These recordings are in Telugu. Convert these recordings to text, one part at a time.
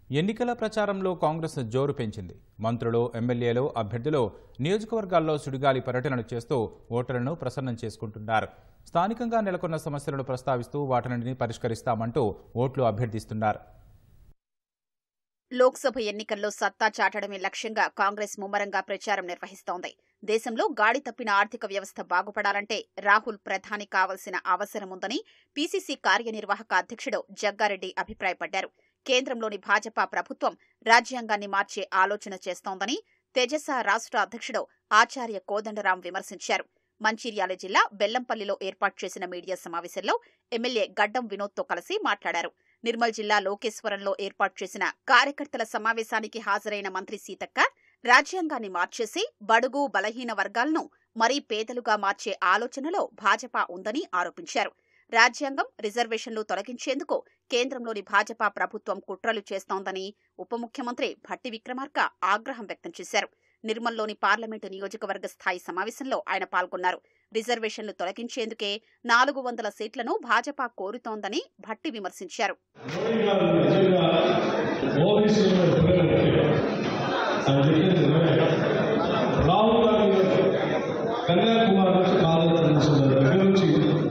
ఎన్నికల ప్రచారంలో కాంగ్రెస్ జోరు పెంచింది మంత్రులు ఎమ్మెల్యేలు అభ్యర్థులు నియోజకవర్గాల్లో సుడిగాలి పర్యటనలు చేస్తూ ఓటర్లను ప్రసన్నం చేసుకుంటున్నారు స్థానికంగా నెలకొన్న సమస్యలను ప్రస్తావిస్తూ వాటిని పరిష్కరిస్తామంటూ ఓట్లు అభ్యర్థిస్తున్నారు లోక్సభ ఎన్నికల్లో సత్తా చాటడమే లక్ష్యంగా కాంగ్రెస్ ముమ్మరంగా ప్రచారం నిర్వహిస్తోంది దేశంలో గాడి తప్పిన ఆర్థిక వ్యవస్థ బాగుపడాలంటే రాహుల్ ప్రధాని కావాల్సిన అవసరముందని పీసీసీ కార్యనిర్వాహక అధ్యక్షుడు జగ్గారెడ్డి అభిప్రాయపడ్డారు కేంద్రంలోని భాజపా ప్రభుత్వం రాజ్యాంగాన్ని మార్చే ఆలోచన చేస్తోందని తెజస రాష్ట్ర అధ్యక్షుడు ఆచార్య కోదండరాం విమర్శించారు మంచిర్యాల జిల్లా బెల్లంపల్లిలో ఏర్పాటు చేసిన మీడియా సమావేశంలో ఎమ్మెల్యే గడ్డం వినోద్తో కలిసి మాట్లాడారు నిర్మల్ జిల్లా లోకేశ్వరంలో ఏర్పాటు చేసిన కార్యకర్తల సమావేశానికి హాజరైన మంత్రి సీతక్క రాజ్యాంగాన్ని మార్చేసి బడుగు బలహీన వర్గాలను మరీ పేదలుగా మార్చే ఆలోచనలో భాజపా ఉందని ఆరోపించారు రాజ్యాంగం రిజర్వేషన్లు తొలగించేందుకు కేంద్రంలోని భాజపా ప్రభుత్వం కుట్రలు చేస్తోందని ఉప ముఖ్యమంత్రి భట్టి విక్రమార్క ఆగ్రహం వ్యక్తం చేశారు నిర్మల్లోని పార్లమెంటు నియోజకవర్గ స్థాయి సమావేశంలో ఆయన పాల్గొన్నారు రిజర్వేషన్లు తొలగించేందుకే నాలుగు వందల సీట్లను భాజపా కోరుతోందని భట్టి విమర్శించారు మోడీ గారు నిజంగా ఓబీసీలో పిల్లలు అది చెప్పింది నిజమే. రాహుల్ గాంధీ గారు కన్యాకుమారి నుంచి కాలేజీ దగ్గర నుంచి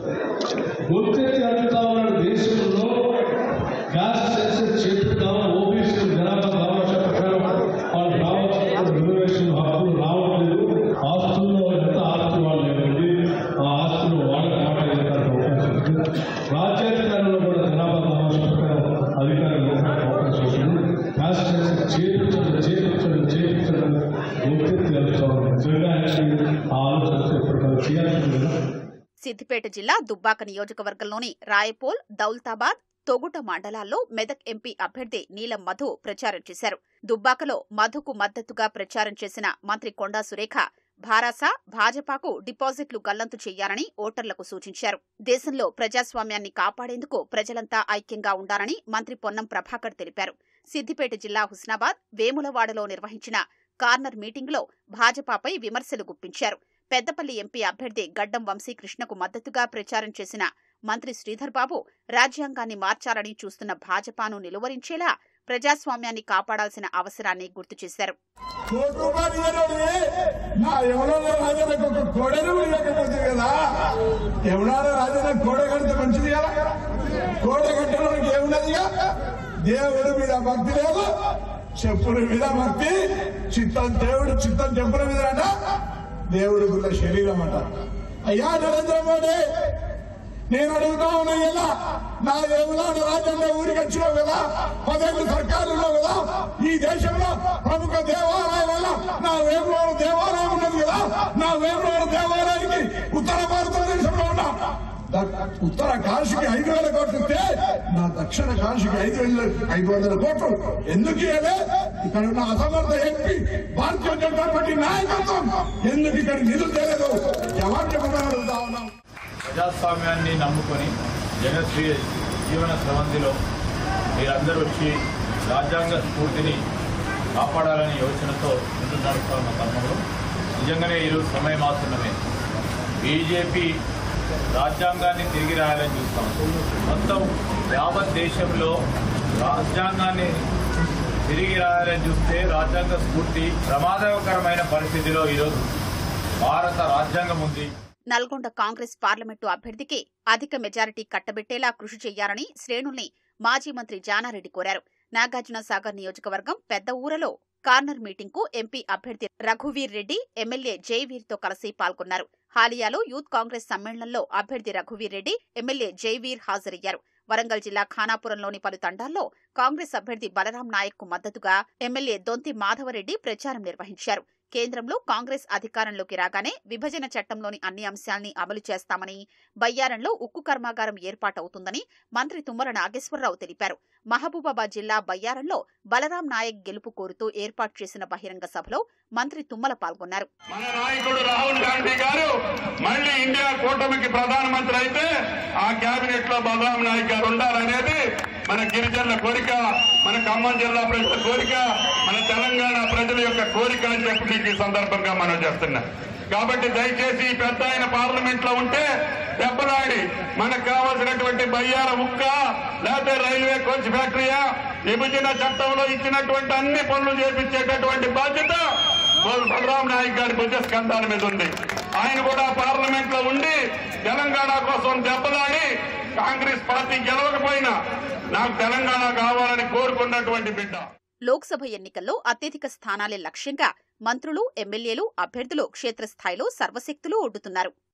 ఒత్తిడి అంతా ఉన్నాడు దేశంలో గ్యాస్ సెన్సెస్ చేపిద్దాం ఓబీసీ జనాభా దామాషా ప్రకారం వాళ్ళు రావాల్సిన రిజర్వేషన్ హక్కులు రావట్లేదు ఆస్తుల్లో ఎంత ఆస్తి వాళ్ళు లేదండి ఆ ఆస్తులు వాళ్ళకి మాట్లాడేదానికి అవకాశం ఉంది రాజ్యాధికారంలో కూడా జనాభా దామాషా ప్రకారం అధికారులు ఇవ్వడానికి అవకాశం ఉంటుంది గ్యాస్ సెన్సెస్ చేపించడం చేపించడం చేపించడం ఒత్తిడి తెలుస్తాం నిజంగా ఆయనకి ఆ ఆలోచన ఎప్పటికైనా చేయాల్సింది కదా సిద్దిపేట జిల్లా దుబ్బాక నియోజకవర్గంలోని రాయపోల్ దౌల్తాబాద్ తొగుట మండలాల్లో మెదక్ ఎంపీ అభ్యర్థి నీలం మధు ప్రచారం చేశారు దుబ్బాకలో మధుకు మద్దతుగా ప్రచారం చేసిన మంత్రి కొండా సురేఖ భారాస భాజపాకు డిపాజిట్లు గల్లంతు చేయాలని ఓటర్లకు సూచించారు దేశంలో ప్రజాస్వామ్యాన్ని కాపాడేందుకు ప్రజలంతా ఐక్యంగా ఉండాలని మంత్రి పొన్నం ప్రభాకర్ తెలిపారు సిద్దిపేట జిల్లా హుస్నాబాద్ వేములవాడలో నిర్వహించిన కార్నర్ మీటింగులో భాజపాపై విమర్శలు గుప్పించారు పెద్దపల్లి ఎంపీ అభ్యర్థి గడ్డం వంశీకృష్ణకు మద్దతుగా ప్రచారం చేసిన మంత్రి శ్రీధర్ బాబు రాజ్యాంగాన్ని మార్చాలని చూస్తున్న భాజపాను నిలువరించేలా ప్రజాస్వామ్యాన్ని కాపాడాల్సిన అవసరాన్ని గుర్తు చేశారు కోటి రూపాయలు ఇవ్వనోడి నా ఎవరో రాజానికి ఒక కోడను ఇవ్వకపోతే కదా ఎవరో రాజా కోడ కడితే మంచిది కదా కోడ కట్టడానికి ఏమున్నదిగా దేవుడి మీద భక్తి లేదు చెప్పుల మీద భక్తి చిత్తం దేవుడు చిత్తం చెప్పుల మీద అంట దేవుడి గుళ్ళ శరీరం అంట అయ్యా నరేంద్ర మోడీ నేను అడుగుతా ఉన్నా ఇలా నా దేవులాడు రాజ్యంలో ఊరికి వచ్చినావు కదా పదేళ్ళు సర్కారులో కదా ఈ దేశంలో ప్రముఖ దేవాలయం వల్ల నా వేములవాడ దేవాలయం ఉన్నది కదా నా వేములవాడ దేవాలయానికి ఉత్తర భారతదేశంలో ఉన్న ద- ఉత్తర కాశీకి ఐదు వేల కోట్లు ఇస్తే నా దక్షిణ కాశీకి ఐదు వేల ఐదు వందల కోట్లు ఎందుకు ఇవ్వలే ఇక్కడ ఉన్న అసమర్థ ఎంపీ భారతీయ జనతా పార్టీ నాయకత్వం ఎందుకు ఇక్కడ నిధులు తెలియదు జవాబు చెప్పమని అడుగుతా ఉన్నాం ప్రజాస్వామ్యాన్ని నమ్ముకొని జనశ్రీ జీవన స్రవంతిలో మీరందరూ వచ్చి రాజ్యాంగ స్ఫూర్తిని కాపాడాలనే యోచనతో ముందుకు నడుస్తున్న తరుణంలో నిజంగానే ఈరోజు సమయం ఆస్తున్నమే బీజేపీ రాజ్యాంగాన్ని తిరిగి రాయాలని చూస్తాం మొత్తం యావత్ దేశంలో రాజ్యాంగాన్ని తిరిగి రాయాలని చూస్తే రాజ్యాంగ స్ఫూర్తి ప్రమాదకరమైన పరిస్థితిలో ఈరోజు భారత రాజ్యాంగం ఉంది నల్గొండ కాంగ్రెస్ పార్లమెంటు అభ్యర్థికి అధిక మెజారిటీ కట్టబెట్టేలా కృషి చేయాలని శ్రేణుల్ని మాజీ మంత్రి జానారెడ్డి కోరారు నాగార్జున సాగర్ నియోజకవర్గం పెద్ద ఊరలో కార్నర్ మీటింగ్ కు ఎంపీ అభ్యర్థి రఘువీర్ రెడ్డి ఎమ్మెల్యే జైవీర్ తో కలిసి పాల్గొన్నారు హాలియాలో యూత్ కాంగ్రెస్ సమ్మేళనంలో అభ్యర్థి రఘువీర్ రెడ్డి ఎమ్మెల్యే జైవీర్ హాజరయ్యారు వరంగల్ జిల్లా ఖానాపురంలోని పలు తండాల్లో కాంగ్రెస్ అభ్యర్థి బలరాం నాయక్ కు మద్దతుగా ఎమ్మెల్యే దొంతి మాధవరెడ్డి ప్రచారం నిర్వహించారు కేంద్రంలో కాంగ్రెస్ అధికారంలోకి రాగానే విభజన చట్టంలోని అన్ని అంశాల్ని అమలు చేస్తామని బయ్యారంలో ఉక్కు కర్మాగారం ఏర్పాటవుతుందని మంత్రి తుమ్మల నాగేశ్వరరావు తెలిపారు మహబూబాబాద్ జిల్లా బయ్యారంలో బలరాం నాయక్ గెలుపు కోరుతూ ఏర్పాటు చేసిన బహిరంగ సభలో మంత్రి తుమ్మల పాల్గొన్నారు మన నాయకుడు రాహుల్ గాంధీ గారు మళ్ళీ ఇండియా కూటమికి ప్రధానమంత్రి అయితే ఆ కేబినెట్ లో బలరాం నాయక్ గారు ఉండాలనేది మన గిరిజనుల కోరిక మన ఖమ్మం జిల్లా ప్రజల కోరిక మన తెలంగాణ ప్రజల యొక్క కోరిక అని చెప్పి మీకు ఈ సందర్భంగా మనం చేస్తున్నాం కాబట్టి దయచేసి ఈ పెద్ద ఆయన పార్లమెంట్ లో ఉంటే దెబ్బలాడి మనకు కావాల్సినటువంటి బయ్యార ముక్క లేకపోతే రైల్వే కోచ్ ఫ్యాక్టరీయా విభజన చట్టంలో ఇచ్చినటువంటి అన్ని పనులు చేపించేటటువంటి బాధ్యత బల- బలరాం నాయక్ గారి భుజ స్కంధాల మీద ఉంది ఆయన కూడా పార్లమెంట్ లో ఉండి తెలంగాణ కోసం దెబ్బలాడి కాంగ్రెస్ పార్టీ గెలవకపోయినా నాకు తెలంగాణ కావాలని కోరుకున్నటువంటి బిడ్డ లోక్సభ ఎన్నికల్లో అత్యధిక స్థానాలే లక్ష్యంగా మంత్రులు ఎమ్మెల్యేలు అభ్యర్థులు క్షేత్రస్థాయిలో సర్వశక్తులు ఒడ్డుతున్నారు